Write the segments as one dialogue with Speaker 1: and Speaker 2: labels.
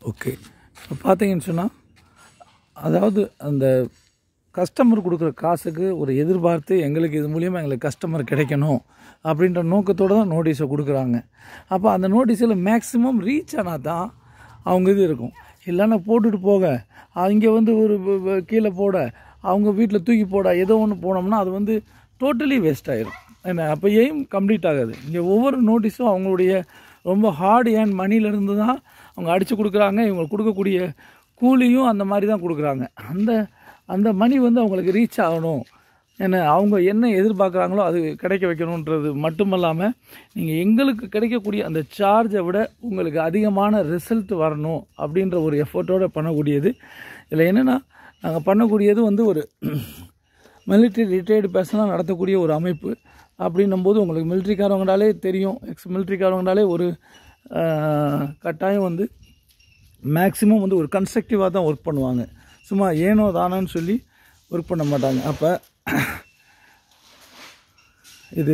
Speaker 1: okay இப்போ பார்த்தீங்கன்னு சொன்னால் அதாவது அந்த கஸ்டமர் கொடுக்குற காசுக்கு ஒரு எதிர்பார்த்து எங்களுக்கு இது மூலியமாக எங்களுக்கு கஸ்டமர் கிடைக்கணும் அப்படின்ற நோக்கத்தோடு தான் நோட்டீஸை கொடுக்குறாங்க அப்போ அந்த நோட்டீஸில் மேக்ஸிமம் ரீச் ஆனால் தான் அவங்க இது இருக்கும் இல்லைன்னா போட்டுட்டு போக இங்கே வந்து ஒரு வ- வ- கீழே போட அவங்க வீட்டில் தூக்கி போட ஏதோ ஒன்று போனோம்னா அது வந்து டோட்டலி வேஸ்ட் ஆயிரும் என்ன அப்போ எய்ம் கம்ப்ளீட் ஆகாது இங்கே ஒவ்வொரு நோட்டீஸும் அவங்களுடைய ரொம்ப ஹார்ட் ஏர்ன் மணிலேருந்து தான் அவங்க அடித்து கொடுக்குறாங்க இவங்க கொடுக்கக்கூடிய கூலியும் அந்த மாதிரி தான் கொடுக்குறாங்க அந்த அந்த மணி வந்து அவங்களுக்கு ரீச் ஆகணும் என்ன அவங்க என்ன எதிர்பார்க்குறாங்களோ அது கிடைக்க வைக்கணுன்றது மட்டுமல்லாமல் நீங்கள் எங்களுக்கு கிடைக்கக்கூடிய அந்த சார்ஜை விட உங்களுக்கு அதிகமான ரிசல்ட் வரணும் அப்படின்ற ஒரு எஃபர்ட்டோடு பண்ணக்கூடியது இதில் என்னென்னா நாங்கள் பண்ணக்கூடியது வந்து ஒரு மிலிட்ரி ரிட்டையர்டு பர்சனாக நடத்தக்கூடிய ஒரு அமைப்பு அப்படின்னும்போது உங்களுக்கு மிலிட்ரிக்காரவங்களாலே தெரியும் எக்ஸ் மிலிட்ரிக்காரவங்களாலே ஒரு ஆஹ், கட்டாயம் வந்து மேக்ஸிமம் வந்து ஒரு கன்ஸ்ட்ரக்டிவாக தான் ஒர்க் பண்ணுவாங்க சும்மா ஏனோ தானோன்னு சொல்லி ஒர்க் பண்ண மாட்டாங்க அப்போ இது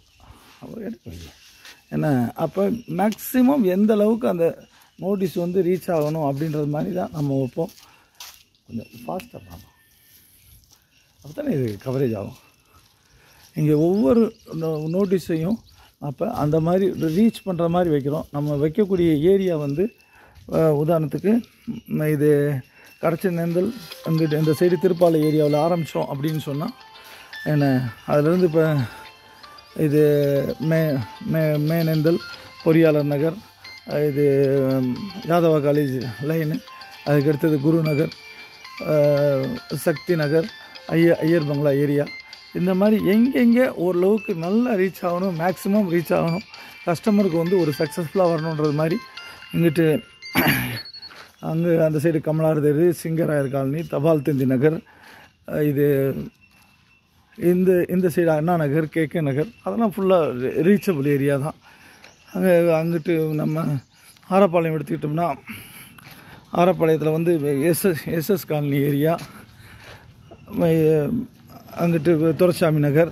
Speaker 1: என்ன அப்போ மேக்ஸிமம் எந்த அளவுக்கு அந்த நோட்டீஸ் வந்து ரீச் ஆகணும் அப்படின்றது மாதிரி தான் நம்ம வைப்போம் கொஞ்சம் ஃபாஸ்ட்டாக பார்ப்போம் அப்போ தானே இது கவரேஜ் ஆகும் இங்கே ஒவ்வொரு நோ- நோட்டீஸையும் அப்போ அந்த மாதிரி ரீச் பண்ணுற மாதிரி வைக்கிறோம் நம்ம வைக்கக்கூடிய ஏரியா வந்து அஹ், உதாரணத்துக்கு ம், இது கடச்சநேந்தல் அங்கிட்டு இந்த சைடு திருப்பாலை ஏரியாவில் ஆரம்பித்தோம் அப்படின்னு சொன்னால் என்ன அதுலேருந்து இப்போ இது மே மே மேனேந்தல் பொறியாளர் நகர் அஹ், இது ம், யாதவா காலேஜ் லைனு அதுக்கு அடுத்தது குரு நகர் அஹ், சக்தி நகர் ஐய ஐயர் பங்களா ஏரியா இந்த மாதிரி எங்கெங்கே ஓரளவுக்கு நல்லா ரீச் ஆகணும் மேக்ஸிமம் ரீச் ஆகணும் கஸ்டமருக்கு வந்து ஒரு சக்ஸஸ்ஃபுல்லாக வரணுன்றது மாதிரி இங்கிட்டு அங்கே அந்த சைடு கமலார் தெரு சிங்கராயர் காலனி தபால் தந்தி நகர் அஹ் இது இந்த இந்த சைடு அண்ணா நகர் கேகே நகர் அதெல்லாம் ஃபுல்லாக ரீச்சபிள் ஏரியா தான் அங்கே அங்கிட்டு நம்ம ஆரப்பாளையம் எடுத்துக்கிட்டோம்னா ஆரப்பாளையத்தில் வந்து எஸ்எஸ் எஸ்எஸ் காலனி ஏரியா அங்கிட்டு Duraisamy Nagar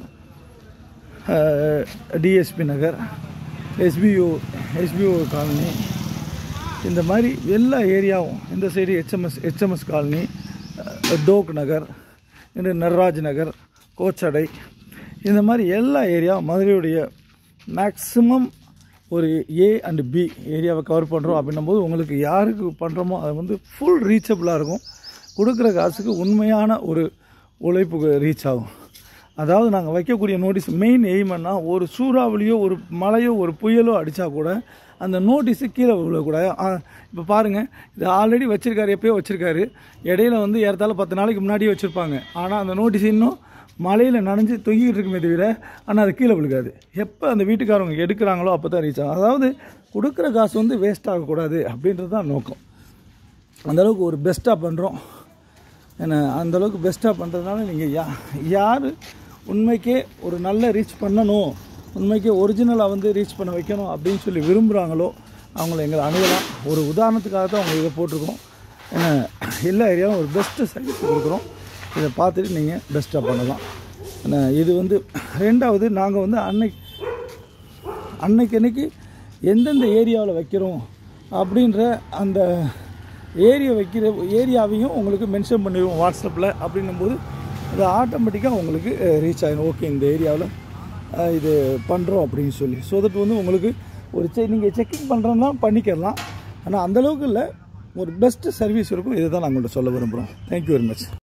Speaker 1: D S P Nagar S P O S P O colony இந்த மாதிரி எல்லா ஏரியாவும் இந்த சைடு ஹெச்எம்எஸ் ஹெச்எம்எஸ் காலனி அஹ், டோக் நகர் இந்த நடராஜ் நகர் கோச்சடை இந்த மாதிரி எல்லா ஏரியாவும் மதுரையுடைய மேக்ஸிமம் ஒரு ஏ அண்ட் பி ஏரியாவை கவர் பண்ணுறோம் அப்படின்னும் போது உங்களுக்கு யாருக்கு பண்ணுறோமோ அது வந்து ஃபுல் ரீச்சபிளாக இருக்கும் கொடுக்குற காசுக்கு உண்மையான ஒரு உழைப்புக்கு ரீச் ஆகும் அதாவது நாங்கள் வைக்கக்கூடிய நோட்டீஸ் மெயின் எய்ம்னா ஒரு சூறாவளியோ ஒரு மழையோ ஒரு புயலோ அடித்தா கூட அந்த நோட்டீஸு கீழே விழக்கூடாது இப்போ பாருங்கள் இது ஆல்ரெடி வச்சுருக்காரு எப்பயோ வச்சுருக்காரு இடையில வந்து ஏறத்தாழ பத்து நாளைக்கு முன்னாடியே வச்சுருப்பாங்க ஆனால் அந்த நோட்டீஸ் இன்னும் மழையில் நனைஞ்சு தொங்கிக்கிட்டு இருக்குமே தவிர ஆனால் அது கீழே விழுகாது எப்போ அந்த வீட்டுக்காரவங்க எடுக்கிறாங்களோ அப்போ தான் ரீச் ஆகும் அதாவது கொடுக்குற காசு வந்து வேஸ்ட் ஆகக்கூடாது அப்படின்றது தான் நோக்கம் அந்தளவுக்கு ஒரு பெஸ்ட்டாக பண்ணுறோம் ஏன்னா அந்தளவுக்கு பெஸ்ட்டாக பண்ணுறதுனால நீங்கள் யா யார் உண்மைக்கே ஒரு நல்ல ரீச் பண்ணணும் உண்மைக்கே ஒரிஜினலாக வந்து ரீச் பண்ண வைக்கணும் அப்படின்னு சொல்லி விரும்புகிறாங்களோ அவங்கள எங்களை அணுகலாம் ஒரு உதாரணத்துக்காக தான் அவங்க இதை போட்டிருக்கோம் ஏன்னா எல்லா ஏரியாவும் ஒரு பெஸ்ட்டு சர்வீஸ் கொடுக்குறோம் இதை பார்த்துட்டு நீங்கள் பெஸ்ட்டாக பண்ணலாம் ஏன்னா இது வந்து ரெண்டாவது நாங்கள் வந்து அன்னைக்கு அன்னைக்கு அன்னைக்கு எந்தெந்த ஏரியாவில் வைக்கிறோம் அப்படின்ற அந்த ஏரியா வைக்கிற ஏரியாவையும் உங்களுக்கு மென்ஷன் பண்ணிடுவோம் வாட்ஸ்அப்பில் அப்படின்னும்போது அது ஆட்டோமேட்டிக்காக உங்களுக்கு ரீச் ஆகிடும் ஓகே இந்த ஏரியாவில் இது பண்ணுறோம் அப்படின்னு சொல்லி ஸோ தட் வந்து உங்களுக்கு ஒரு செ நீங்கள் செக்கிங் பண்ணுறோன்னா பண்ணிக்கலாம் ஆனால் அந்தளவுக்கு இல்லை ஒரு பெஸ்ட்டு சர்வீஸ் இருக்கும் இதை தான் நான் உங்கள்கிட்ட சொல்ல விரும்புகிறோம் தேங்க்யூ வெரி மச்